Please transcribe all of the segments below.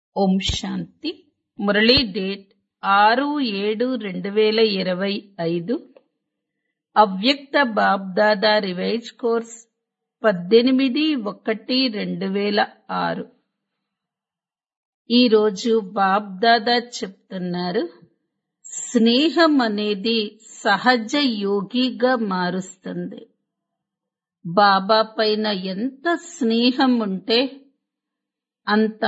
ఓం శాంతి Murali date ఆరు ఏడు రెండు వేల ఇరవై ఐదు అవ్యక్త బాబ్దాదా రివైజ్ కోర్స్ పద్దెనిమిది ఒకటి రెండు వేల ఆరు ఈరోజు బాబ్దాదా చెప్తున్నారు స్నేహం అనేది సహజ యోగిగా మారుస్తుంది బాబా పైన ఎంత స్నేహం ఉంటే అంత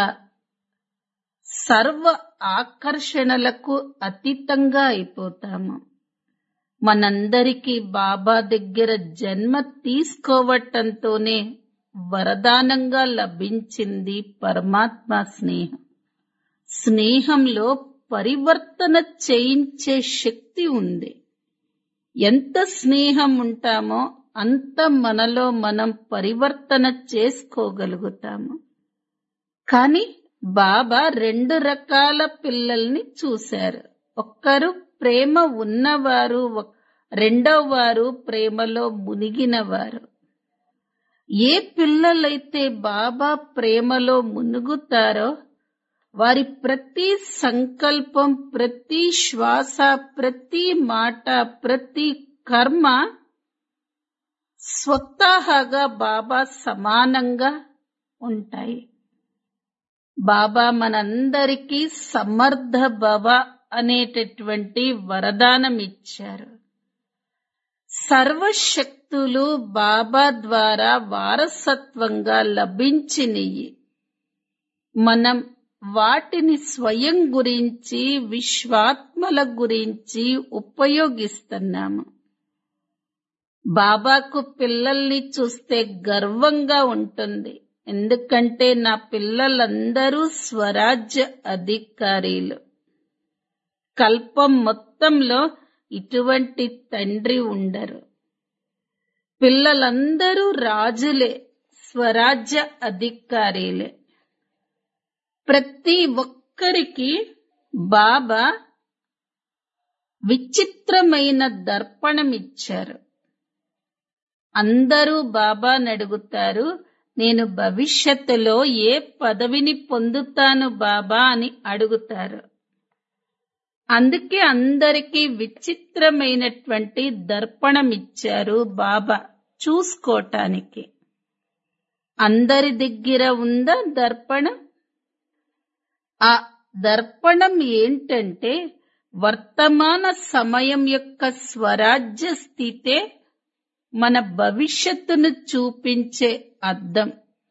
సర్వ ఆకర్షణలకు అతీతంగా అయిపోతాము మనందరికీ బాబా దగ్గర జన్మ తీసుకోవటంతోనే వరదానంగా లభించింది పరమాత్మ స్నేహం స్నేహంలో పరివర్తన చేయించే శక్తి ఉంది ఎంత స్నేహం ఉంటామో అంత మనలో మనం పరివర్తన చేసుకోగలుగుతాము కానీ బాబా రెండు రకాల పిల్లల్ని చూశారు ఒక్కరు ప్రేమ ఉన్నవారు రెండో వారు ప్రేమలో మునిగినవారు ఏ పిల్లలైతే బాబా ప్రేమలో మునుగుతారో వారి ప్రతి సంకల్పం ప్రతి శ్వాస ప్రతి మాట ప్రతి కర్మ స్వతహాగా బాబా సమానంగా ఉంటాయి బాబా మనందరికీ సమర్థ భవ అనేటటువంటి వరదానం ఇచ్చారు సర్వశక్తులు బాబా ద్వారా వారసత్వంగా లభించినయి మనం వాటిని స్వయం గురించి విశ్వాత్మల గురించి ఉపయోగిస్తున్నాము బాబాకు పిల్లల్ని చూస్తే గర్వంగా ఉంటుంది ఎందుకంటే నా పిల్లలందరూ స్వరాజ్య అధికారీలు కల్పం మొత్తంలో ఇటువంటి తండ్రి ఉండరు పిల్లలందరూ రాజులే స్వరాజ్య అధికారీలే ప్రతి ఒక్కరికి బాబా విచిత్రమైన దర్పణమిచ్చారు అందరూ బాబాని అడుగుతారు నేను భవిష్యత్తులో ఏ పదవిని పొందుతాను బాబా అని అడుగుతారు అందుకే అందరికీ విచిత్రమైనటువంటి దర్పణం ఇచ్చారు బాబా చూసుకోటానికి అందరి దగ్గర ఉందా దర్పణం ఆ దర్పణం ఏంటంటే వర్తమాన సమయం యొక్క స్వరాజ్య స్థితే మన భవిష్యత్తును చూపించే అద్దం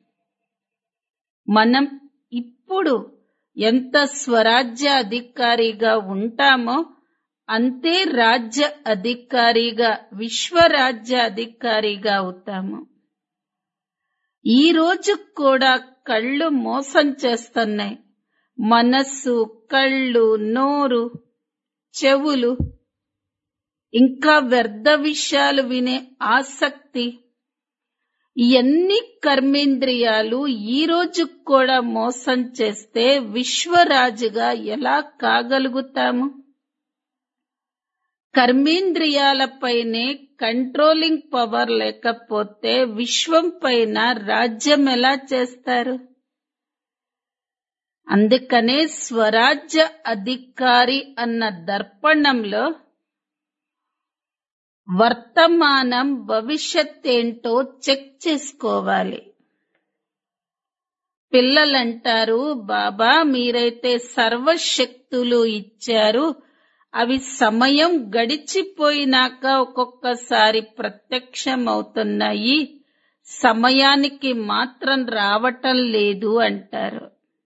మనం ఇప్పుడు ఎంత స్వరాజ్య అధికారిగా ఉంటామో అంతే రాజ్య అధికారిగా విశ్వరాజ్య అధికారిగా అవుతాము ఈ రోజు కూడా కళ్ళు మోసం చేస్తున్నాయి మనస్సు కళ్ళు నోరు చెవులు ఇంకా వ్యర్థ విషయాలు వినే ఆసక్తి ఎన్ని కర్మేంద్రియాలు ఈ రోజు కూడా మోసం చేస్తే విశ్వరాజుగా ఎలా కాగలుగుతాము కర్మేంద్రియాలపైనే కంట్రోలింగ్ పవర్ లేకపోతే విశ్వం పైన రాజ్యం ఎలా చేస్తారు అందుకనే స్వరాజ్య అధికారి అన్న దర్పణంలో వర్తమానం భవిష్యత్ ఏంటో చెక్ చేసుకోవాలి పిల్లలంటారు బాబా మీరైతే సర్వశక్తులు ఇచ్చారు అవి సమయం గడిచిపోయినాక ఒక్కొక్కసారి ప్రత్యక్షమవుతున్నాయి సమయానికి మాత్రం రావటం లేదు అంటారు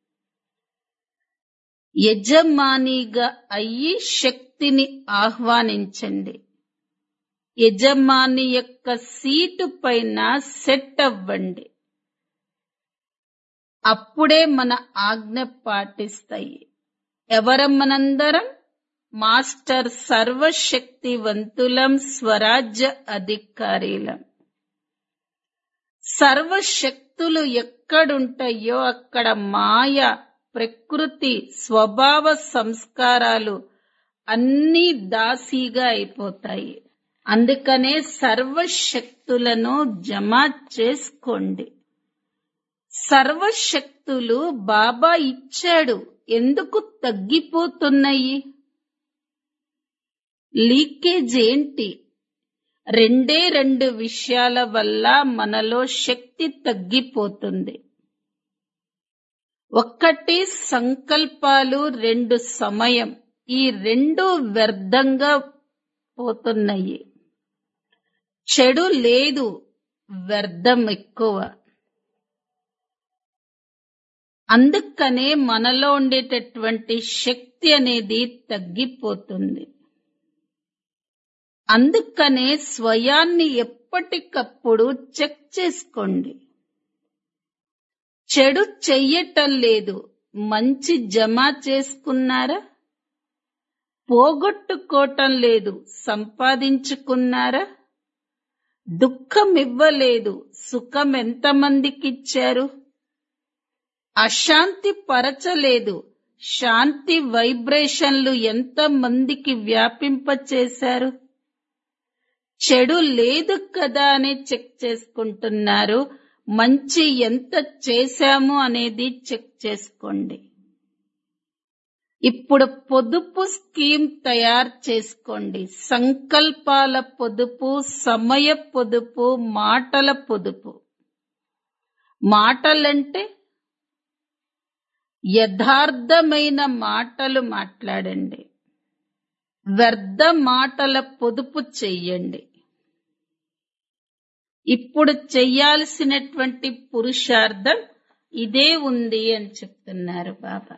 యజమానిగా అయ్యి శక్తిని ఆహ్వానించండి యజమాని యొక్క సీటు పైన సెట్ అవ్వండి అప్పుడే మన ఆజ్ఞ పాటిస్తాయి ఎవరం మనందరం మాస్టర్ సర్వశక్తివంతులం స్వరాజ్య అధికారీలం సర్వశక్తులు ఎక్కడుంటాయో అక్కడ మాయ ప్రకృతి స్వభావ సంస్కారాలు అన్నీ దాసీగా అయిపోతాయి అందుకనే సర్వశక్తులను జమ చేసుకోండి సర్వశక్తులు బాబా ఇచ్చాడు ఎందుకు తగ్గిపోతున్నాయి లీకేజ్ ఏంటి రెండే రెండు విషయాల వల్ల మనలో శక్తి తగ్గిపోతుంది ఒక్కటి సంకల్పాలు రెండు సమయం ఈ రెండు వ్యర్థంగా పోతున్నాయి చెడు లేదు వ్యర్థం ఎక్కువ అందుకనే మనలో ఉండేటటువంటి శక్తి అనేది తగ్గిపోతుంది అందుకనే స్వయాన్ని ఎప్పటికప్పుడు చెక్ చేసుకోండి చెడు చెయ్యటం లేదు మంచి జమ చేసుకున్నారా పోగొట్టుకోవటం లేదు సంపాదించుకున్నారా దుఃఖం ఇవ్వలేదు సుఖం ఎంతమందికి ఇచ్చారు అశాంతి పరచలేదు శాంతి వైబ్రేషన్లు ఎంత మందికి వ్యాపింపచేశారు చెడు లేదు కదా అని చెక్ చేసుకుంటున్నారు మంచి ఎంత చేశాము అనేది చెక్ చేసుకోండి ఇప్పుడు పొదుపు స్కీమ్ తయారు చేసుకోండి సంకల్పాల పొదుపు సమయ పొదుపు మాటల పొదుపు మాటలంటే యథార్థమైన మాటలు మాట్లాడండి వ్యర్థ మాటల పొదుపు చెయ్యండి ఇప్పుడు చెయ్యాల్సినటువంటి పురుషార్థం ఇదే ఉంది అని చెప్తున్నారు బాబా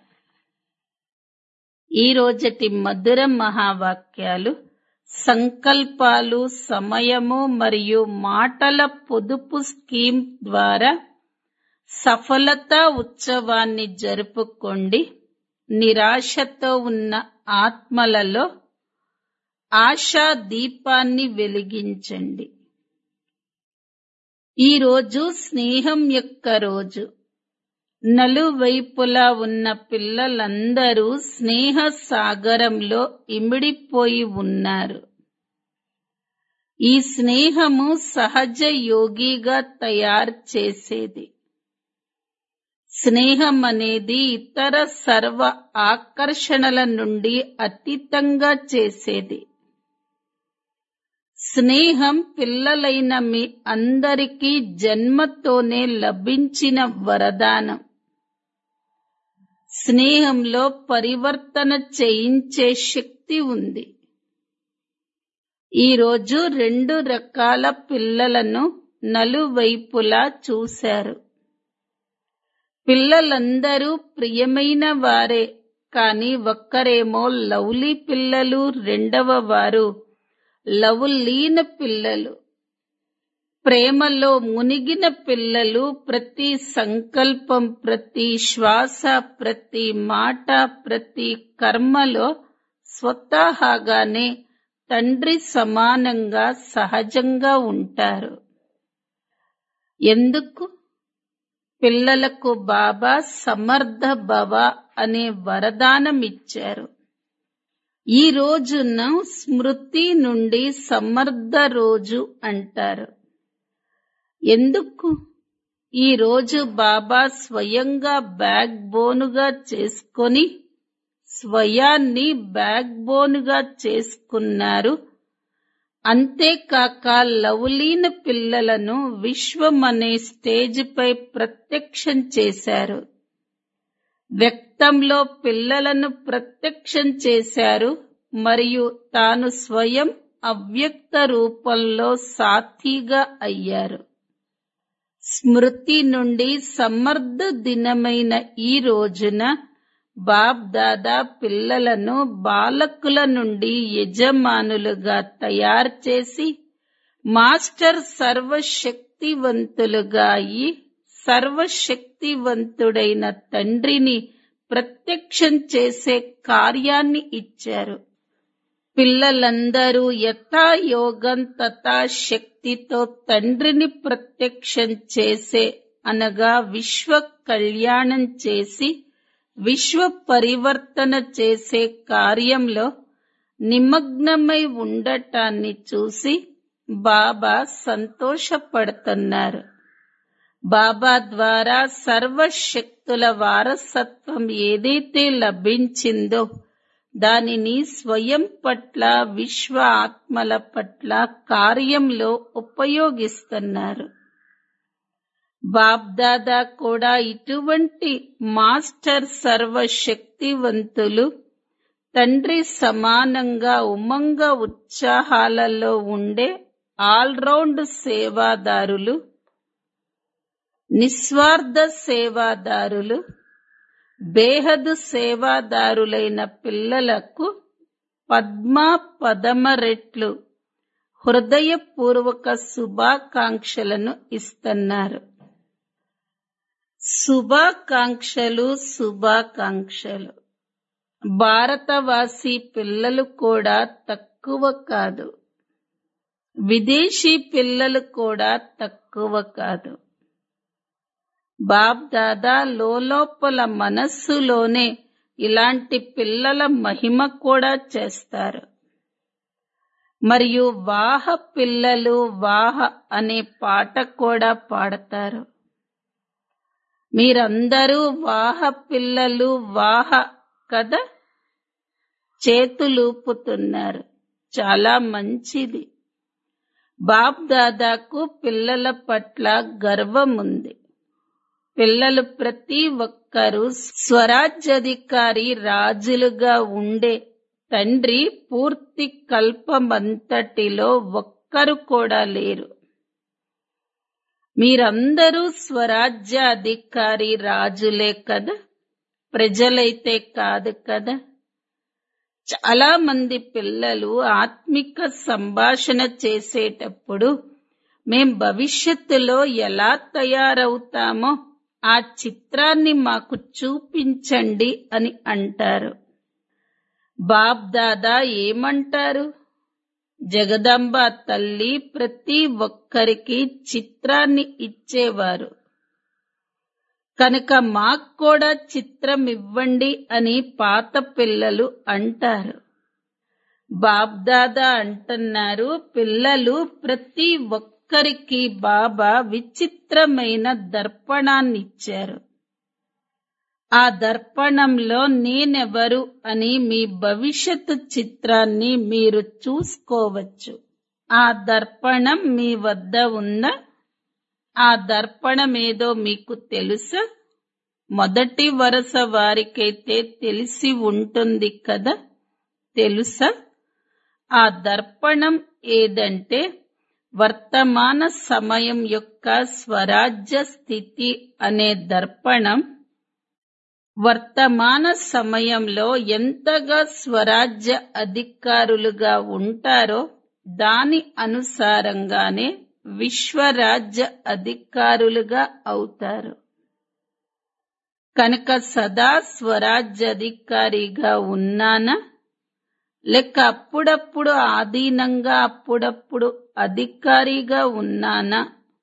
ఈ రోజటి మధుర మహావాక్యాలు సంకల్పాలు సమయము మరియు మాటల పొదుపు స్కీమ్ ద్వారా సఫలతా ఉత్సవాన్ని జరుపుకోండి నిరాశతో ఉన్న ఆత్మలలో ఆశా దీపాన్ని వెలిగించండి ఈ రోజు స్నేహం యొక్క రోజు నలువైపులా ఉన్న పిల్లలందరూ స్నేహ సాగరంలో ఇమిడిపోయి ఉన్నారు ఈ స్నేహము సహజ యోగిగా తయారు చేసేది స్నేహం అనేది ఇతర సర్వ ఆకర్షణల నుండి అతీతంగా చేసేది స్నేహం పిల్లలైన మీ అందరికీ జన్మతోనే లభించిన వరదానం స్నేహంలో పరివర్తన చేయించే శక్తి ఉంది ఈ రోజు రెండు రకాల పిల్లలను నలువైపులా చూశారు పిల్లలందరూ ప్రియమైన వారే కాని ఒక్కరేమో లవ్లీ పిల్లలు రెండవ వారు లవులీన పిల్లలు ప్రేమలో మునిగిన పిల్లలు ప్రతి సంకల్పం ప్రతి శ్వాస ప్రతి మాట ప్రతి కర్మలో స్వతహాగానే తండ్రి సమానంగా సహజంగా ఉంటారు ఎందుకు పిల్లలకు బాబా సమర్థ భవ అనే వరదానం ఇచ్చారు ఈ రోజున స్మృతి నుండి సమర్థ రోజు అంటారు ఎందుకు ఈ రోజు బాబా స్వయంగా బ్యాక్ బోనుగా చేసుకొని స్వయాన్ని బ్యాక్ బోనుగా చేసుకున్నారు అంతేకాక లవలీన పిల్లలను విశ్వం అనే స్టేజ్ పై ప్రత్యక్షం చేశారు వ్యక్తంలో పిల్లలను ప్రత్యక్షం చేశారు మరియు తాను స్వయం అవ్యక్త రూపంలో సాథీగా అయ్యారు స్మృతి నుండి సమర్థ దినమైన ఈ రోజున బాబ్ దాదా పిల్లలను బాలకుల నుండి యజమానులుగా తయారు చేసి మాస్టర్ సర్వశక్తివంతులుగా అయి సర్వశక్తివంతుడైన తండ్రిని ప్రత్యక్షం చేసే కార్యాన్ని ఇచ్చారు పిల్లలందరూ యథాయోగం తథా శక్తితో తండ్రిని ప్రత్యక్షం చేసే అనగా విశ్వ కళ్యాణం చేసి విశ్వ పరివర్తన చేసే కార్యంలో నిమగ్నమై ఉండటాన్ని చూసి బాబా సంతోషపడుతున్నారు బాబా ద్వారా సర్వశక్తుల వారసత్వం ఏదైతే లభించిందో దానిని స్వయం పట్ల విశ్వ ఆత్మల పట్ల కార్యంలో ఉపయోగిస్తున్నారు బాబ్దాదా కూడా ఇటువంటి మాస్టర్ సర్వశక్తివంతులు తండ్రి సమానంగా ఉమంగ ఉత్సాహాలలో ఉండే ఆల్రౌండ్ సేవాదారులు నిస్వార్థ సేవాదారులు బేహదు సేవాదారులైన పిల్లలకు పద్మ పదమ రెట్లు హృదయపూర్వక శుభాకాంక్షలను ఇస్తున్నారు శుభాకాంక్షలు శుభాకాంక్షలు భారతవాసి పిల్లలు కూడా తక్కువ కాదు విదేశీ పిల్లలు కూడా తక్కువ కాదు బాబ్ దాదా లోపల మనస్సులోనే ఇలాంటి పిల్లల మహిమ కూడా చేస్తారు మరియు వాహ పిల్లలు వాహ అనే పాట కూడా పాడతారు మీరందరూ వాహ పిల్లలు వాహ కదా చేతులూపుతున్నారు చాలా మంచిది బాబ్ దాదాకు పిల్లల పట్ల గర్వం ఉంది పిల్లలు ప్రతి ఒక్కరూ స్వరాజ్యాధికారి రాజులుగా ఉండే తండ్రి పూర్తి కల్పమంతటిలో ఒక్కరు కూడా లేరు మీరందరూ స్వరాజ్య అధికారి రాజులే కదా ప్రజలైతే కాదు కదా చాలా మంది పిల్లలు ఆత్మిక సంభాషణ చేసేటప్పుడు మేం భవిష్యత్తులో ఎలా తయారవుతామో ఆ చిత్రాన్ని మాకు చూపించండి అని అంటారు బాబ్ దాదా ఏమంటారు జగదంబ తల్లి ప్రతి ఒక్కరికి చిత్రాన్ని ఇచ్చేవారు కనుక మాకు కూడా చిత్రం ఇవ్వండి అని పాత పిల్లలు అంటారు బాబ్దాదా అంటున్నారు పిల్లలు ప్రతి ఒక్కరికి బాబా విచిత్రమైన దర్పణాన్ని ఇచ్చారు ఆ దర్పణంలో నేనెవరు అని మీ భవిష్యత్తు చిత్రాన్ని మీరు చూసుకోవచ్చు ఆ దర్పణం మీ వద్ద ఉందా ఆ దర్పణమేదో మీకు తెలుసా మొదటి వరుస వారికైతే తెలిసి ఉంటుంది కదా తెలుసా ఆ దర్పణం ఏదంటే వర్తమాన సమయం యొక్క స్వరాజ్య స్థితి అనే దర్పణం వర్తమాన సమయంలో ఎంతగా స్వరాజ్య అధికారులుగా ఉంటారో దాని అనుసారంగానే విశ్వరాజ్య అధికారులుగా అవుతారు కనుక సదా స్వరాజ్యాధికారిగా ఉన్నానా లేక అప్పుడప్పుడు ఆధీనంగా అప్పుడప్పుడు అధికారిగా ఉన్నానా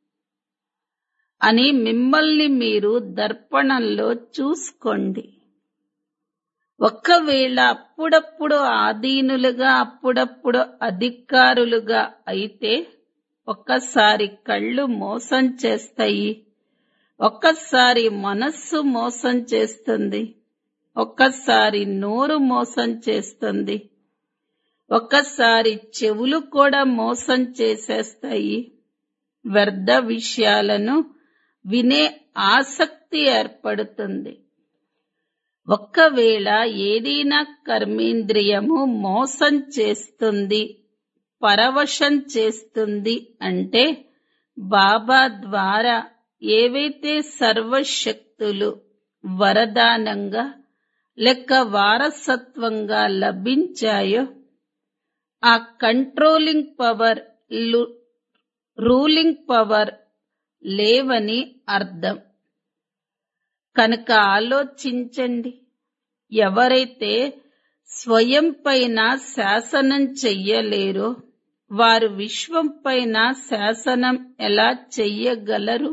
అని మిమ్మల్ని మీరు దర్పణంలో చూసుకోండి ఒకవేళ అప్పుడప్పుడు ఆధీనులుగా అప్పుడప్పుడు అధికారులుగా అయితే ఒక్కసారి కళ్ళు మోసం చేస్తాయి ఒక్కసారి మనస్సు మోసం చేస్తుంది ఒక్కసారి నోరు మోసం చేస్తుంది ఒక్కసారి చెవులు కూడా మోసం చేసేస్తాయి వ్యర్థ విషయాలను వినే ఆసక్తి ఏర్పడుతుంది ఒక్కవేళ ఏదైనా కర్మేంద్రియము మోసం చేస్తుంది పరవశం చేస్తుంది అంటే బాబా ద్వారా ఏవైతే సర్వశక్తులు వరదానంగా లెక్క వారసత్వంగా లభించాయో ఆ కంట్రోలింగ్ పవర్ రూలింగ్ పవర్ లేవని అర్థం కనుక ఆలోచించండి ఎవరైతే స్వయం పైన శాసనం చెయ్యలేరో వారు విశ్వం పైన శాసనం ఎలా చెయ్యగలరు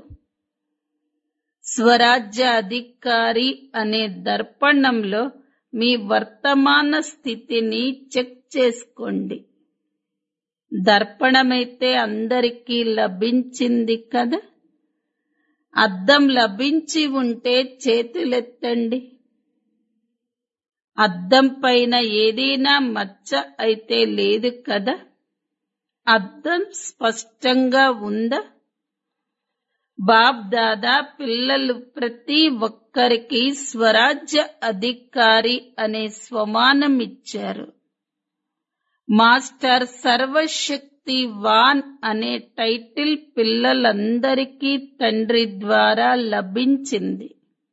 స్వరాజ్య అధికారి అనే దర్పణంలో మీ వర్తమాన స్థితిని చెక్ చేసుకోండి దర్పణమైతే అందరికీ లభించింది కదా అద్దం లభించి ఉంటే చేతులెత్తండి అద్దం పైన ఏదైనా మచ్చ అయితే లేదు కదా అద్దం స్పష్టంగా ఉందా బాబ్ దాదా పిల్లలు ప్రతి ఒక్కరికి స్వరాజ్య అధికారి అనే స్వమానం ఇచ్చారు మాస్టర్ సర్వశక్తివాన్ అనే టైటిల్ పిల్లలందరికీ తండ్రి ద్వారా లభించింది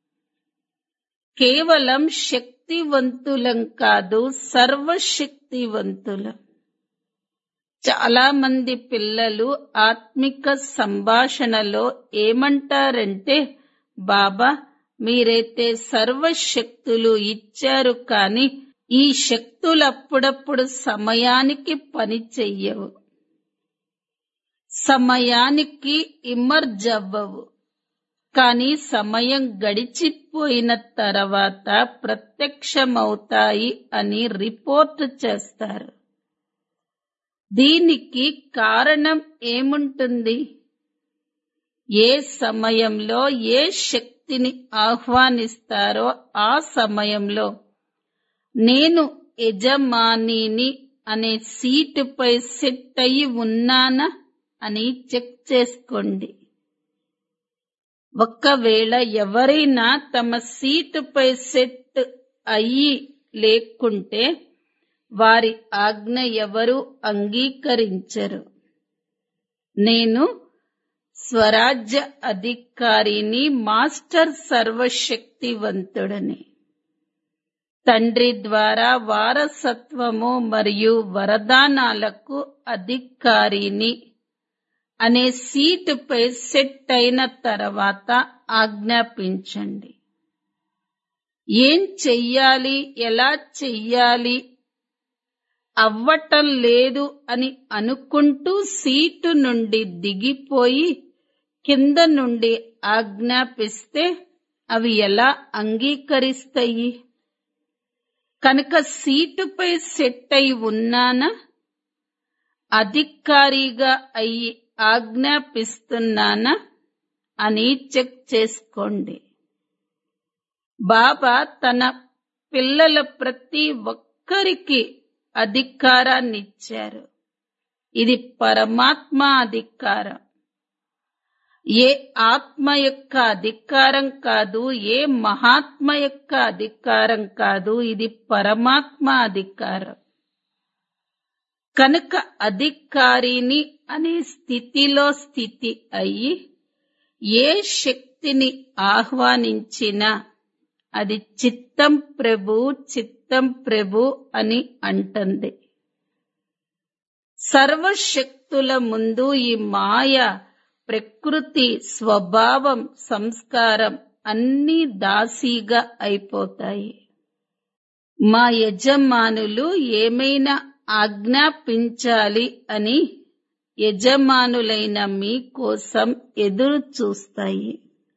కేవలం శక్తివంతులం కాదు సర్వశక్తివంతులం చాలా మంది పిల్లలు ఆత్మిక సంభాషణలో ఏమంటారంటే బాబా మీరైతే సర్వశక్తులు ఇచ్చారు కాని ఈ శక్తులు అప్పుడప్పుడు సమయానికి పని చెయ్యవు సమయానికి ఇమర్జ్ అవ్వవు కానీ సమయం గడిచిపోయిన తర్వాత ప్రత్యక్షమవుతాయి అని రిపోర్ట్ చేస్తారు దీనికి కారణం ఏముంటుంది ఏ సమయంలో ఏ శక్తిని ఆహ్వానిస్తారో ఆ సమయంలో నేను యజమానిని అనే సీటుపై సెట్ అయి ఉన్నానా అని చెక్ చేసుకోండి ఒక్కవేళ ఎవరైనా తమ సీటుపై సెట్ అయ్యి లేకుంటే వారి ఆజ్ఞ ఎవరు అంగీకరించరు నేను స్వరాజ్య అధికారిని మాస్టర్ సర్వశక్తివంతుడని తండ్రి ద్వారా వారసత్వము మరియు వరదానాలకు అధికారిని అనే సీటుపై సెట్ అయిన తర్వాత ఆజ్ఞాపించండి ఏం చెయ్యాలి ఎలా చెయ్యాలి అవ్వటం లేదు అని అనుకుంటూ సీటు నుండి దిగిపోయి కింద నుండి ఆజ్ఞాపిస్తే అవి ఎలా అంగీకరిస్తాయి కనుక సీటుపై సెట్ అయి ఉన్నానా అధికారిగా అయి ఆజ్ఞాపిస్తున్నానా అని చెక్ చేసుకోండి బాబా తన పిల్లల ప్రతి ఒక్కరికి అధికారాన్నిచ్చారు ఇది పరమాత్మ అధికారం ఏ ఆత్మ యొక్క అధికారం కాదు ఏ మహాత్మ యొక్క అధికారం కాదు ఇది పరమాత్మ అధికారం కనుక అధికారిని అనే స్థితిలో స్థితి అయి ఏ శక్తిని ఆహ్వానించినా అది చిత్తం ప్రభు చిత్తం ప్రభు అని అంటుంది సర్వశక్తుల ముందు ఈ మాయ ప్రకృతి స్వభావం సంస్కారం అన్నీ దాసీగా అయిపోతాయి మా యజమానులు ఏమైనా ఆజ్ఞాపించాలి అని యజమానులైన మీ కోసం ఎదురు చూస్తాయి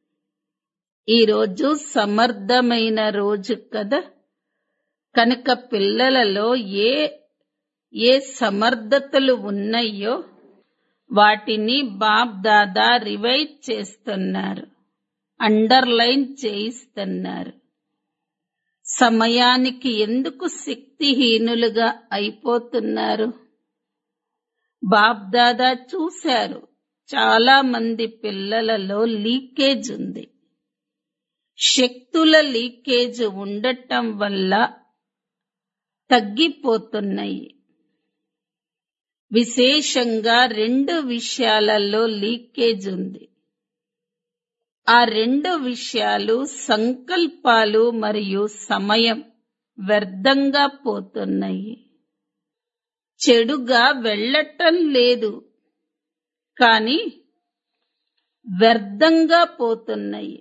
ఈరోజు సమర్థమైన రోజు కదా కనుక పిల్లలలో ఏ ఏ సమర్థతలు ఉన్నాయో వాటిని బాబ్ దాదా రివైజ్ చేస్తున్నారు అండర్లైన్ చేయిస్తున్నారు సమయానికి ఎందుకు శక్తిహీనులుగా అయిపోతున్నారు బాబ్ దాదా చూశారు చాలా మంది పిల్లలలో లీకేజ్ ఉంది శక్తుల లీకేజ్ ఉండటం వల్ల తగ్గిపోతున్నాయి విశేషంగా రెండు విషయాలలో లీకేజ్ ఉంది ఆ రెండు విషయాలు సంకల్పాలు మరియు సమయం వ్యర్థంగా పోతున్నాయి చెడుగా వెళ్ళటం లేదు కానీ వ్యర్థంగా పోతున్నాయి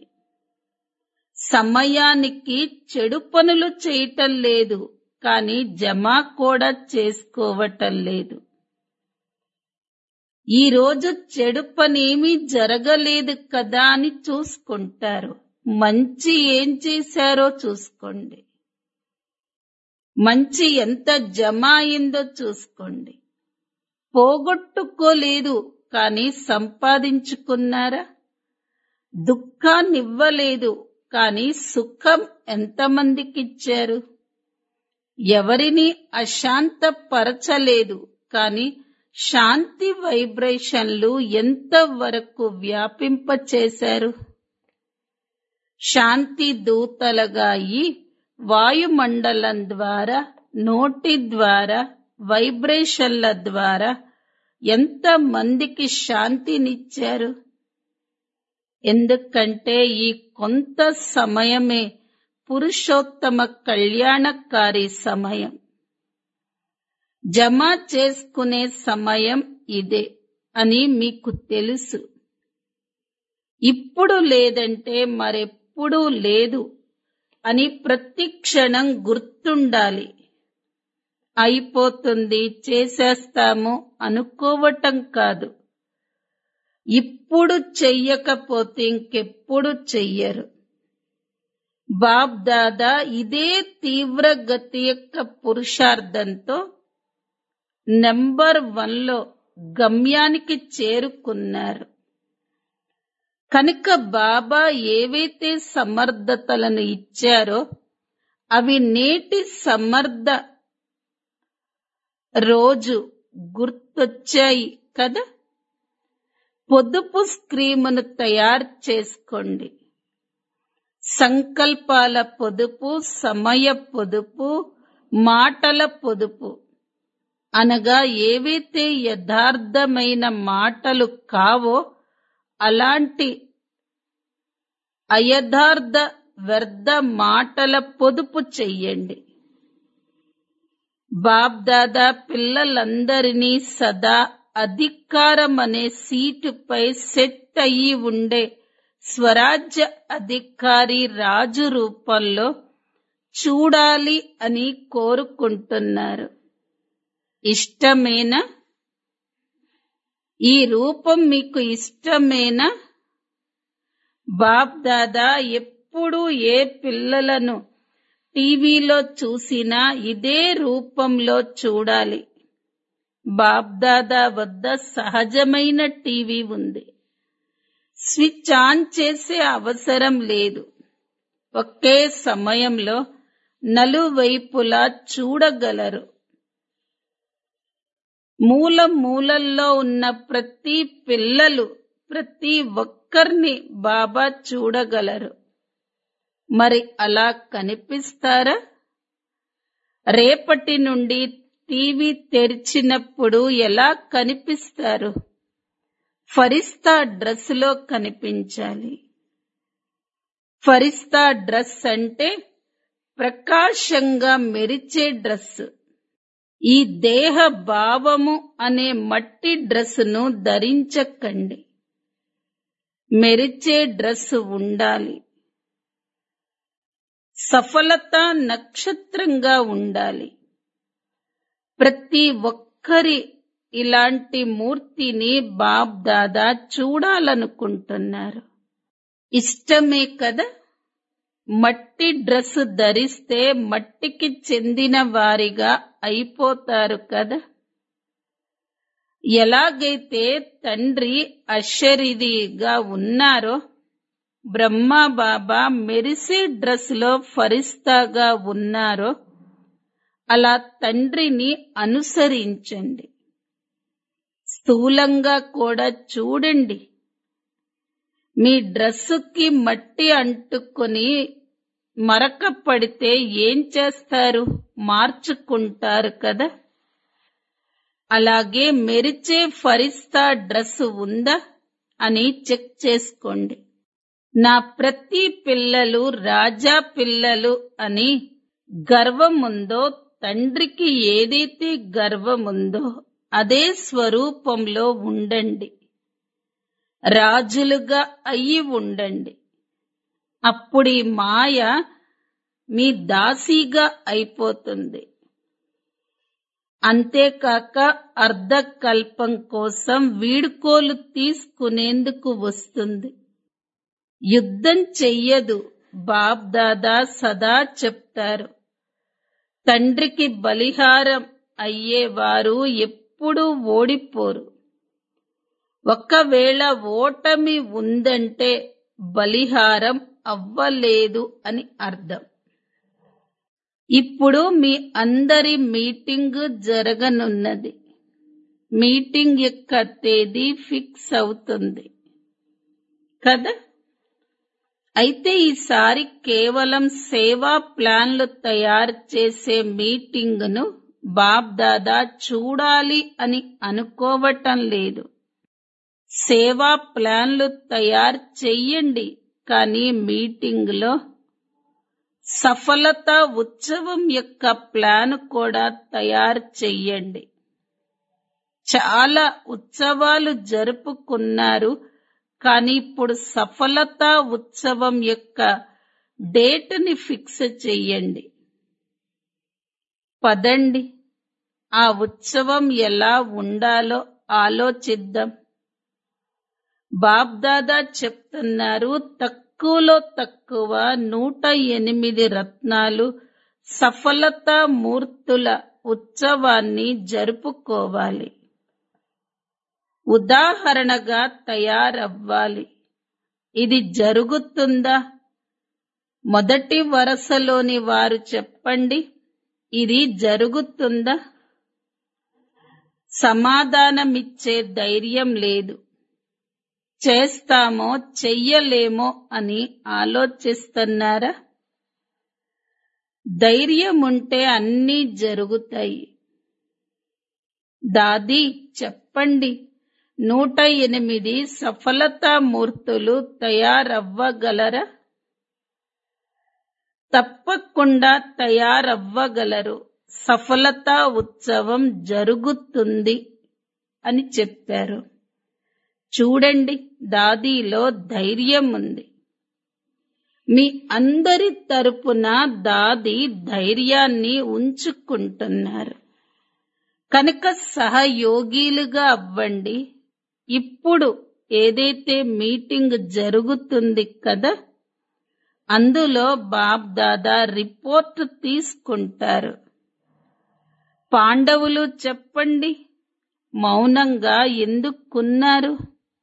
సమయానికి చెడు పనులు చేయటం లేదు కానీ జమ కూడా చేసుకోవటం లేదు ఈ రోజు చెడు పనేమీ జరగలేదు కదా అని చూసుకుంటారు మంచి ఏం చేశారో చూసుకోండి మంచి ఎంత జమ అయిందో చూసుకోండి పోగొట్టుకోలేదు కానీ సంపాదించుకున్నారా దుఃఖాన్నివ్వలేదు కానీ సుఖం ఎంతమందికిచ్చారు ఎవరిని అశాంతపరచలేదు కానీ శాంతి వైబ్రేషన్లు ఎంతవరకు వ్యాపింపచేశారు శాంతి దూతలుగా అయి వాయుమండలం ద్వారా నోటి ద్వారా వైబ్రేషన్ల ద్వారా ఎంత మందికి శాంతినిచ్చారు ఎందుకంటే ఈ కొంత సమయమే పురుషోత్తమ కళ్యాణకారి సమయం జమ చేసుకునే సమయం ఇదే అని మీకు తెలుసు ఇప్పుడు లేదంటే మరెప్పుడూ లేదు అని ప్రతి క్షణం గుర్తుండాలి అయిపోతుంది చేసేస్తాము అనుకోవటం కాదు ఇప్పుడు చెయ్యకపోతే ఇంకెప్పుడు చెయ్యరు బాబ్ దాదా ఇదే తీవ్ర గతి యొక్క పురుషార్థంతో నెంబర్ వన్లో గమ్యానికి చేరుకున్నారు కనుక బాబా ఏవైతే సమర్థతలను ఇచ్చారో అవి నేటి సమర్థ రోజు గుర్తొచ్చాయి కదా పొదుపు స్క్రీమును తయారు చేసుకోండి సంకల్పాల పొదుపు సమయ పొదుపు మాటల పొదుపు అనగా ఏవైతే యథార్థమైన మాటలు కావో అలాంటి అయథార్థ వ్యర్థ మాటల పొదుపు చెయ్యండి బాబ్దాదా పిల్లలందరినీ సదా అధికారం అనే సీటుపై సెట్ అయి ఉండే స్వరాజ్య అధికారి రాజు రూపంలో చూడాలి అని కోరుకుంటున్నారు ఇష్టమేనా ఈ రూపం మీకు ఇష్టమేనా బాప్ దాదా ఎప్పుడు ఏ పిల్లలను టీవీలో చూసినా ఇదే రూపంలో చూడాలి బాబ్దాదా వద్ద సహజమైన టీవీ ఉంది స్విచ్ ఆన్ చేసే అవసరం లేదు ఒకే సమయంలో నలువైపులా చూడగలరు మూల మూలల్లో ఉన్న ప్రతి పిల్లలు ప్రతి ఒక్కరిని బాబా చూడగలరు మరి అలా కనిపిస్తారా రేపటి నుండి టీవీ తెరిచినప్పుడు ఎలా కనిపిస్తారు ఫరిస్తా డ్రెస్లో కనిపించాలి ఫరిస్తా డ్రెస్ అంటే ప్రకాశంగా మెరిచే డ్రెస్ ఈ దేహ భావము అనే మట్టి డ్రెస్సును ధరించకండి మెరిచే డ్రెస్ ఉండాలి సఫలత నక్షత్రంగా ఉండాలి ప్రతి ఒక్కరి ఇలాంటి మూర్తిని బాబ్ దాదా చూడాలనుకుంటున్నారు ఇష్టమే కదా మట్టి డ్రెస్ ధరిస్తే మట్టికి చెందిన వారిగా అయిపోతారు కదా ఎలాగైతే తండ్రి అశరీరిగా ఉన్నారో బ్రహ్మ బాబా మెరిసే డ్రెస్ లో ఫరిస్తాగా ఉన్నారో అలా తండ్రిని అనుసరించండి స్థూలంగా కూడా చూడండి మీ డ్రెస్సుకి మట్టి అంటుకొని మరక పడితే ఏం చేస్తారు మార్చుకుంటారు కదా అలాగే మెరిచే ఫరిస్తా డ్రెస్ ఉందా అని చెక్ చేసుకోండి నా ప్రతి పిల్లలు రాజా పిల్లలు అని గర్వముందో తండ్రికి ఏదైతే గర్వముందో అదే స్వరూపంలో ఉండండి రాజులుగా అయి ఉండండి అప్పుడు ఈ మాయ మీ దాసీగా అయిపోతుంది అంతేకాక అర్ధకల్పం కోసం వీడుకోలు తీసుకునేందుకు వస్తుంది యుద్ధం చెయ్యదు బాబ్ దాదా సదా చెప్తారు తండ్రికి బలిహారం అయ్యేవారు ఎప్పుడూ ఓడిపోరు ఒకవేళ ఓటమి ఉందంటే బలిహారం అవ్వలేదు అని అర్థం ఇప్పుడు మీ అందరి మీటింగ్ జరగనున్నది మీటింగ్ యొక్క తేదీ ఫిక్స్ అవుతుంది కదా అయితే ఈసారి కేవలం సేవా ప్లాన్లు తయారు చేసే మీటింగ్ను బాబ్దాదా చూడాలి అని అనుకోవటం లేదు సేవా ప్లాన్లు తయారు చెయ్యండి కానీ మీటింగ్లో సఫలత ఉత్సవం యొక్క ప్లాన్ కూడా తయారు చెయ్యండి చాలా ఉత్సవాలు జరుపుకున్నారు కానీ ఇప్పుడు సఫలతా ఉత్సవం యొక్క డేట్ని ఫిక్స్ చెయ్యండి పదండి ఆ ఉత్సవం ఎలా ఉండాలో ఆలోచిద్దాం బాబ్దాదా చెప్తున్నారు తక్కువలో తక్కువ నూట ఎనిమిది రత్నాలు సఫలతా మూర్తుల ఉత్సవాన్ని జరుపుకోవాలి ఉదాహరణగా తయారవ్వాలి ఇది జరుగుతుందా మొదటి వరుసలోని వారు చెప్పండి ఇది జరుగుతుందా సమాధానమిచ్చే ధైర్యం లేదు చేస్తామో చెయ్యలేమో అని ఆలోచిస్తున్నారా ధైర్యం ఉంటే అన్నీ జరుగుతాయి దాది చెప్పండి నూట ఎనిమిది సఫలతా మూర్తులు తయారవ్వగలరా తప్పకుండా తయారవ్వగలరు సఫలతా ఉత్సవం జరుగుతుంది అని చెప్పారు చూడండి దాదీలో ధైర్యం ఉంది మీ అందరి తరపున దాది ధైర్యాన్ని ఉంచుకుంటున్నారు కనుక సహయోగిలుగా అవ్వండి ఇప్పుడు ఏదైతే మీటింగ్ జరుగుతుంది కదా అందులో బాబ్ దాదా రిపోర్ట్ తీసుకుంటారు పాండవులు చెప్పండి మౌనంగా ఎందుకున్నారు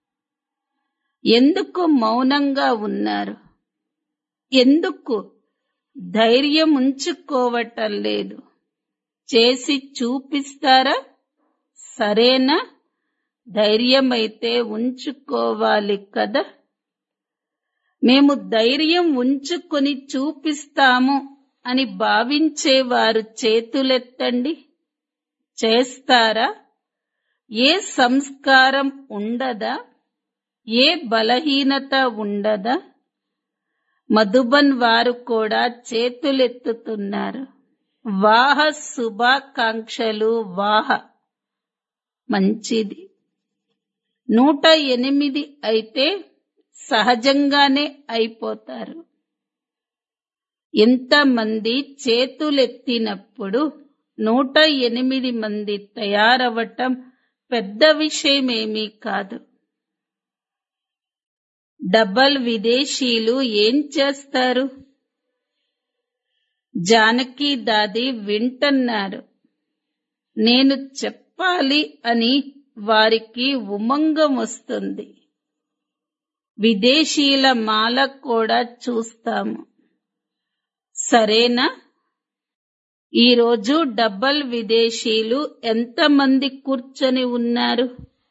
ఎందుకు మౌనంగా ఉన్నారు ఎందుకు ధైర్యం ఉంచుకోవటం లేదు చేసి చూపిస్తారా సరేనా ధైర్యమైతే ఉంచుకోవాలి కదా మేము ధైర్యం ఉంచుకొని చూపిస్తాము అని భావించేవారు చేతులెత్తండి చేస్తారా ఏ సంస్కారం ఉండదా ఏ బలహీనత ఉండదా మధుబన్ వారు కూడా చేతులెత్తుతున్నారు వాహ శుభాకాంక్షలు వాహ మంచిది నూట ఎనిమిది అయితే సహజంగానే అయిపోతారు ఎంతమంది చేతులెత్తినప్పుడు నూట ఎనిమిది మంది తయారవటం పెద్ద విషయమేమీ కాదు డబల్ విదేశీయులు ఏం చేస్తారు జానకి దాది వింటున్నారు నేను చెప్పాలి అని వారికి ఉమంగం వస్తుంది విదేశీయుల మాల కూడా చూస్తాము సరేనా ఈరోజు డబల్ విదేశీయులు ఎంతమంది కూర్చొని ఉన్నారు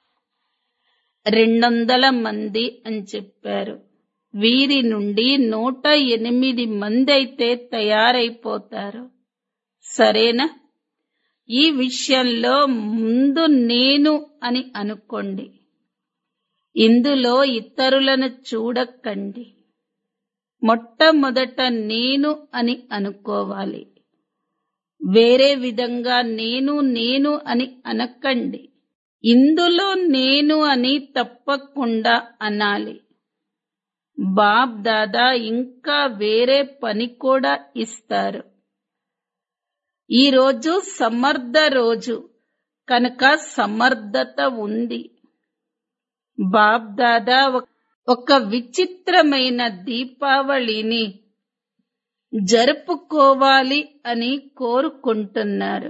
రెండొందల మంది అని చెప్పారు వీరి నుండి నూట ఎనిమిది మంది అయితే తయారైపోతారు సరేనా ఈ విషయంలో ముందు నేను అని అనుకోండి ఇందులో ఇతరులను చూడకండి మొట్టమొదట నేను అని అనుకోవాలి వేరే విధంగా నేను నేను అని అనకండి ఇందులో నేను అని తప్పకుండా అనాలి బాబ్ దాదా ఇంకా వేరే పని కూడా ఇస్తారు ఈ రోజు సమర్థ రోజు కనుక సమర్థత ఉంది బాబ్ దాదా ఒక విచిత్రమైన దీపావళిని జరుపుకోవాలి అని కోరుకుంటున్నారు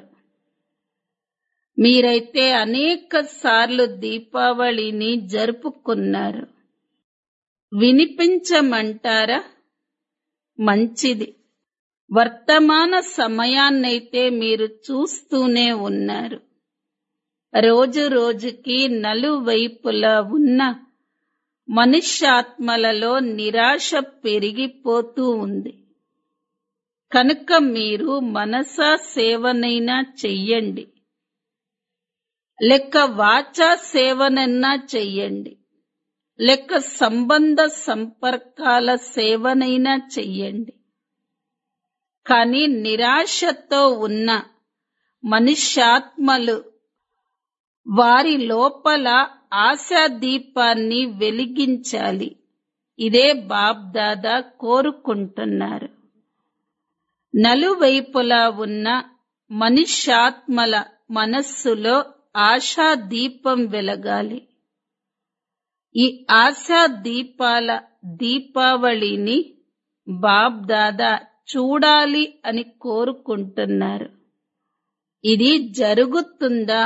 మీరైతే అనేక సార్లు దీపావళిని జరుపుకున్నారు వినిపించమంటారా మంచిది వర్తమాన సమయాన్నైతే మీరు చూస్తూనే ఉన్నారు రోజు రోజుకి నలువైపులా ఉన్న మనుష్యాత్మలలో నిరాశ పెరిగిపోతూ ఉంది కనుక మీరు మనసా సేవనైనా చెయ్యండి లెక్క వాచా సేవనన్నా చెయ్యండి లెక్క సంబంధ సంపర్కాల సేవనైనా చెయ్యండి కానీ నిరాశతో ఉన్న మనుష్యాత్మలు వారి లోపల ఆశా దీపాన్ని వెలిగించాలి ఇదే బాబ్దాదా కోరుకుంటున్నారు నలువైపులా ఉన్న మనుష్యాత్మల మనస్సులో ఆశా దీపం వెలగాలి ఈ ఆశా దీపాల దీపావళిని బాబ్దాదా చూడాలి అని కోరుకుంటున్నారు ఇది జరుగుతుందా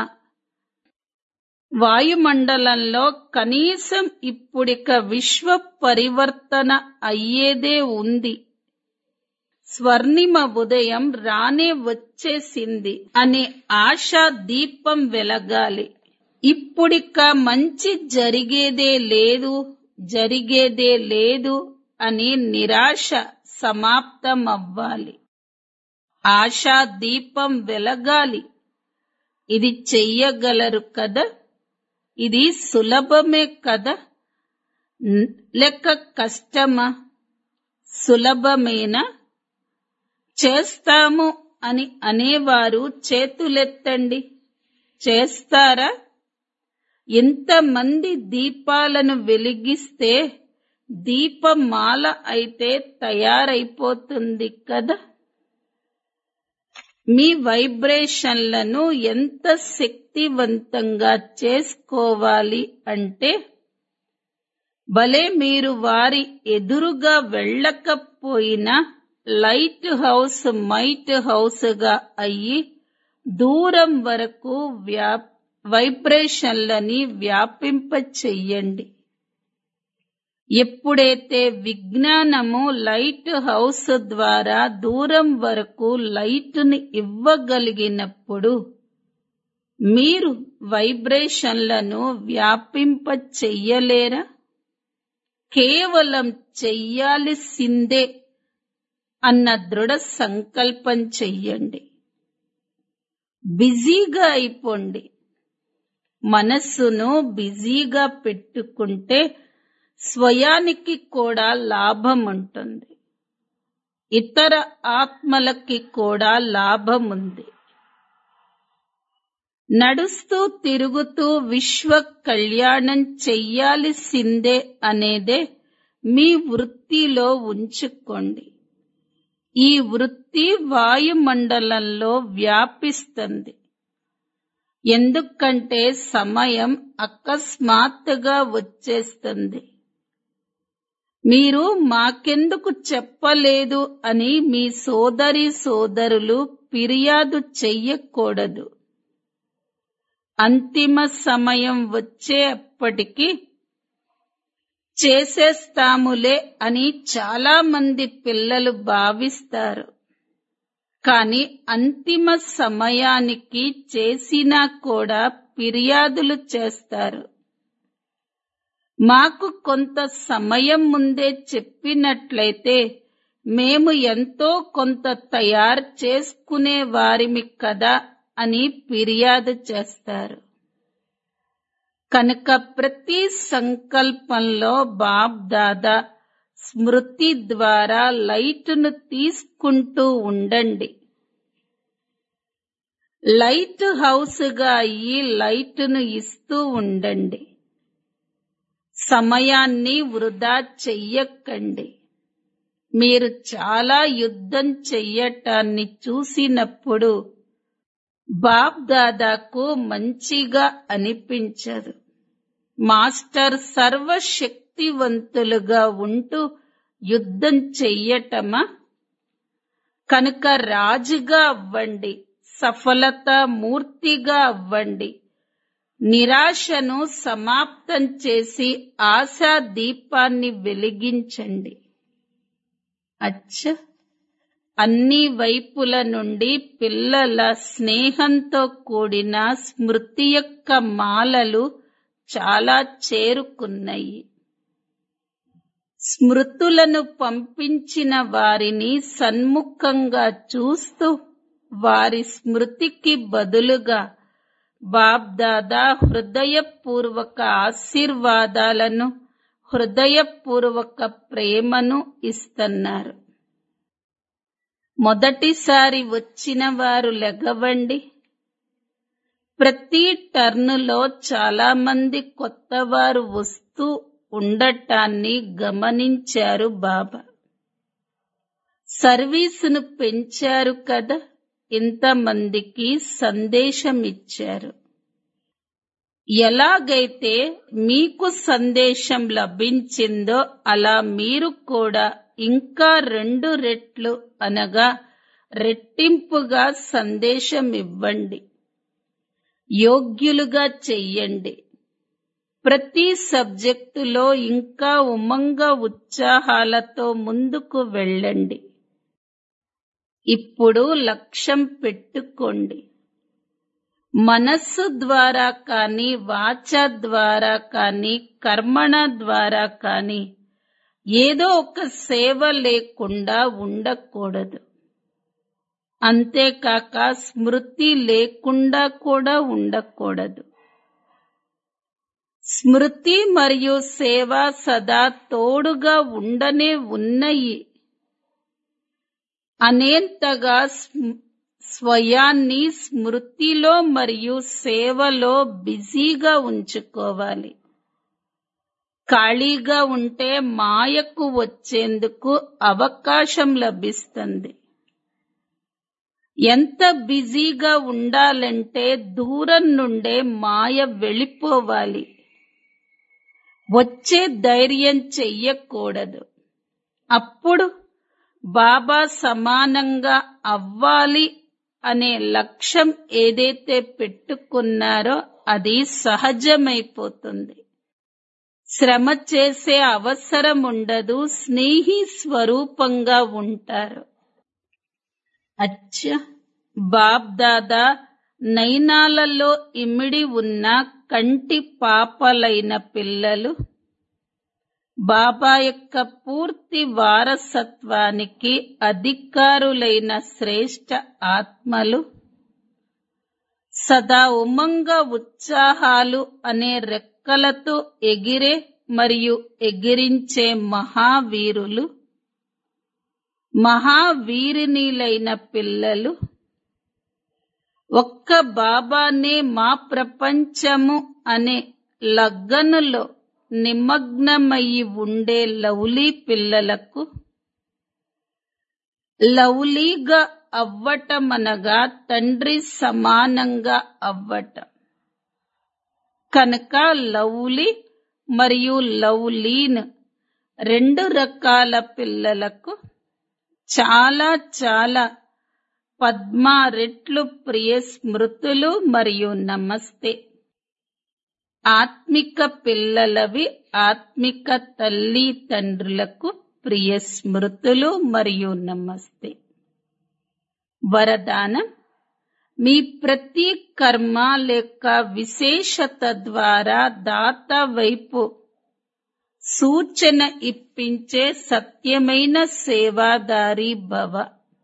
వాయుమండలంలో కనీసం ఇప్పుడిక విశ్వ పరివర్తన అయ్యేదే ఉంది స్వర్ణిమ ఉదయం రానే వచ్చేసింది అనే ఆశా దీపం వెలగాలి ఇప్పుడిక మంచి జరిగేదే లేదు జరిగేదే లేదు అని నిరాశ సమాప్తమవ్వాలి ఆశా దీపం వెలగాలి ఇది చెయ్యగలరు కదా ఇది సులభమే కదా న్- లెక్క కష్టమా సులభమేనా చేస్తాము అని అనేవారు చేతులెత్తండి చేస్తారా ఎంతమంది దీపాలను వెలిగిస్తే దీపమాల అయితే తయారైపోతుంది కదా మీ వైబ్రేషన్లను ఎంత శక్తివంతంగా చేసుకోవాలి అంటే భలే మీరు వారి ఎదురుగా వెళ్ళకపోయినా లైట్ హౌస్ మైట్ హౌస్ గా అయ్యి దూరం వరకు వ్యా వైబ్రేషన్లని వ్యాపింప చెయ్యండి ఎప్పుడైతే విజ్ఞానము లైట్ హౌస్ ద్వారా దూరం వరకు లైటుని ఇవ్వగలిగినప్పుడు మీరు వైబ్రేషన్లను వ్యాపింప చెయ్యలేరా కేవలం చెయ్యాల్సిందే అన్న దృఢ సంకల్పం చెయ్యండి బిజీగా అయిపోండి మనస్సును బిజీగా పెట్టుకుంటే స్వయానికి కూడా లాభం ఉంటుంది ఇతర ఆత్మలకి కూడా లాభం ఉంది నడుస్తూ తిరుగుతూ విశ్వ కళ్యాణం చెయ్యాల్సిందే అనేదే మీ వృత్తిలో ఉంచుకోండి ఈ వృత్తి వాయుమండలంలో వ్యాపిస్తుంది ఎందుకంటే సమయం అకస్మాత్తుగా వచ్చేస్తుంది మీరు మాకెందుకు చెప్పలేదు అని మీ సోదరి సోదరులు ఫిర్యాదు చెయ్యకూడదు అంతిమ సమయం వచ్చేప్పటికి చేసేస్తాములే అని చాలా మంది పిల్లలు భావిస్తారు కానీ అంతిమ సమయానికి చేసినా కూడా ఫిర్యాదులు చేస్తారు మాకు కొంత సమయం ముందే చెప్పినట్లయితే మేము ఎంతో కొంత తయారు చేసుకునే వారిమి కదా అని ఫిర్యాదు చేస్తారు కనుక ప్రతి సంకల్పంలో బాబ్ దాదా స్మృతి ద్వారా లైటును తీసుకుంటూ ఉండండి లైట్ హౌస్ గా అయ్యి లైటును ఇస్తూ ఉండండి సమయాన్ని వృధా చెయ్యకండి మీరు చాలా యుద్ధం చెయ్యటాన్ని చూసినప్పుడు బాప్ దాదాకు మంచిగా అనిపించదు మాస్టర్ సర్వశక్తివంతులుగా ఉంటూ యుద్ధం చెయ్యటమా కనుక రాజుగా అవ్వండి సఫలత మూర్తిగా అవ్వండి నిరాశను సమాప్తం చేసి ఆశా దీపాన్ని వెలిగించండి అచ్చ అన్ని వైపుల నుండి పిల్లల స్నేహంతో కూడిన స్మృతి యొక్క మాలలు చాలా చేరుకున్నాయి స్మృతులను పంపించిన వారిని సన్ముఖంగా చూస్తూ వారి స్మృతికి బదులుగా బాబ్దాదా హృదయపూర్వక ఆశీర్వాదాలను హృదయపూర్వక ప్రేమను ఇస్తున్నారు మొదటిసారి వచ్చిన వారు లెగవండి ప్రతి టర్నులో చాలా మంది కొత్త వారు వస్తూ ఉండటాన్ని గమనించారు బాబా సర్వీసును పెంచారు కదా ఇంతమందికి సందేశం ఇచ్చారు ఎలాగైతే మీకు సందేశం లభించిందో అలా మీరు కూడా ఇంకా రెండు రెట్లు అనగా రెట్టింపుగా సందేశం ఇవ్వండి యోగ్యులుగా చెయ్యండి ప్రతి సబ్జెక్టులో ఇంకా ఉమంగ ఉత్సాహాలతో ముందుకు వెళ్ళండి ఇప్పుడు లక్ష్యం పెట్టుకోండి మనస్సు ద్వారా కానీ వాచ ద్వారా కానీ కర్మణ ద్వారా కానీ ఏదో ఒక సేవ లేకుండా ఉండకూడదు అంతేకాక స్మృతి లేకుండా కూడా ఉండకూడదు స్మృతి మరియు సేవ సదా తోడుగా ఉండనే ఉన్నాయి అనేంతగా స్మ్- స్వయాన్ని స్మృతిలో మరియు సేవలో బిజీగా ఉంచుకోవాలి ఖాళీగా ఉంటే మాయకు వచ్చేందుకు అవకాశం లభిస్తుంది ఎంత బిజీగా ఉండాలంటే దూరం నుండే మాయ వెళ్ళిపోవాలి వచ్చే ధైర్యం చెయ్యకూడదు అప్పుడు బాబా సమానంగా అవ్వాలి అనే లక్ష్యం ఏదైతే పెట్టుకున్నారో అది సహజమైపోతుంది శ్రమ చేసే అవసరం ఉండదు స్నేహి స్వరూపంగా ఉంటారు అచ్చ బాబ్ దాదా నైనాలలో ఇమిడి ఉన్న కంటి పాపలైన పిల్లలు బాబా యొక్క పూర్తి వారసత్వానికి అధికారులైన శ్రేష్ఠ ఆత్మలు సదా ఉమంగ ఉత్సాహాలు అనే రెక్కలతో ఎగిరే మరియు ఎగిరించే మహావీరులు మహావీరినీలైన పిల్లలు ఒక్క బాబానే మా ప్రపంచము అనే లగ్గనులో నిమగ్నమయ్యి ఉండే లవ్లీ పిల్లలకు లవ్లీగా అవ్వటమనగా తండ్రి సమానంగా అవ్వటం కనుక లవ్లీ మరియు లవ్లీన్ రెండు రకాల పిల్లలకు చాలా చాలా పద్మా రెట్లు ప్రియ స్మృతులు మరియు నమస్తే ఆత్మిక పిల్లలవి ఆత్మిక తల్లి తండ్రులకు ప్రియ స్మృతులు మరియు నమస్తే వరదానం మీ ప్రతి కర్మ లేక విశేషత ద్వారా దాత వైపు సూచన ఇప్పించే సత్యమైన సేవాదారి భవ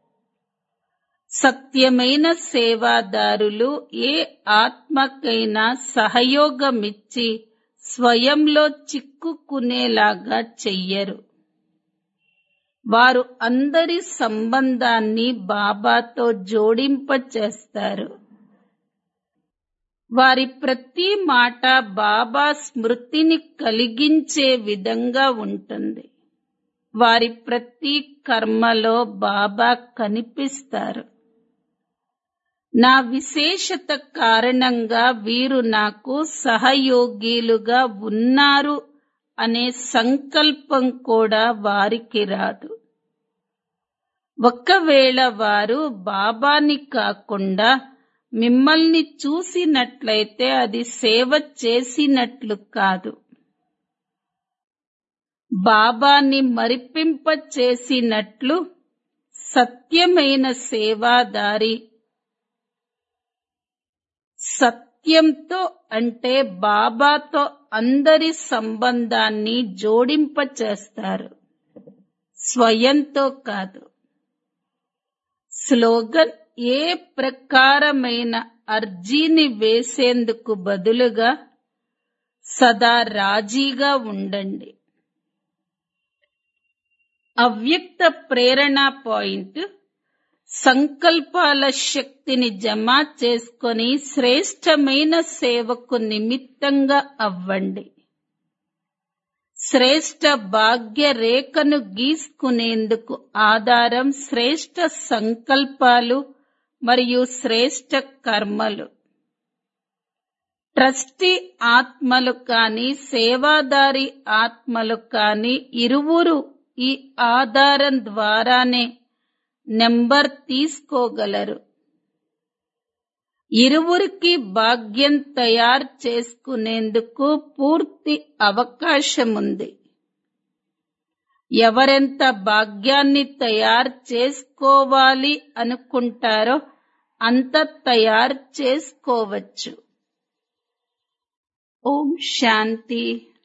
సత్యమైన సేవాదారులు ఏ ఆత్మకైనా సహయోగమిచ్చి స్వయంలో చిక్కుకునేలాగా చెయ్యరు వారు అందరి సంబంధాన్ని బాబాతో జోడింపచేస్తారు వారి ప్రతి మాట బాబా స్మృతిని కలిగించే విధంగా ఉంటుంది వారి ప్రతి కర్మలో బాబా కనిపిస్తారు నా విశేషత కారణంగా వీరు నాకు సహయోగిలుగా ఉన్నారు అనే సంకల్పం కూడా వారికి రాదు ఒకవేళ వారు బాబాని కాకుండా మిమ్మల్ని చూసినట్లయితే అది సేవ చేసినట్లు కాదు బాబాని మరిపింప చేసినట్లు సత్యమైన సేవాదారి సత్యంతో అంటే బాబాతో అందరి సంబంధాన్ని జోడింప చేస్తారు స్వయంతో కాదు స్లోగన్ ఏ ప్రకారమైన అర్జీని వేసేందుకు బదులుగా సదా రాజీగా ఉండండి అవ్యక్త ప్రేరణ పాయింట్ సంకల్పాల శక్తిని జమ చేసుకొని శ్రేష్టమైన సేవకు నిమిత్తంగా అవ్వండి శ్రేష్ట భాగ్య రేఖను గీసుకునేందుకు ఆధారం శ్రేష్ట సంకల్పాలు మరియు శ్రేష్ట కర్మలు ట్రస్టీ ఆత్మలు కాని సేవాదారి ఆత్మలు కాని ఇరువురు ఈ ఆధారం ద్వారానే నెంబర్ తీసుకోగలరు ఇరువురికి భాగ్యం తయారు చేసుకునేందుకు పూర్తి అవకాశముంది ఎవరెంత భాగ్యాన్ని తయారు చేసుకోవాలి అనుకుంటారో అంత తయారు చేసుకోవచ్చు ఓం శాంతి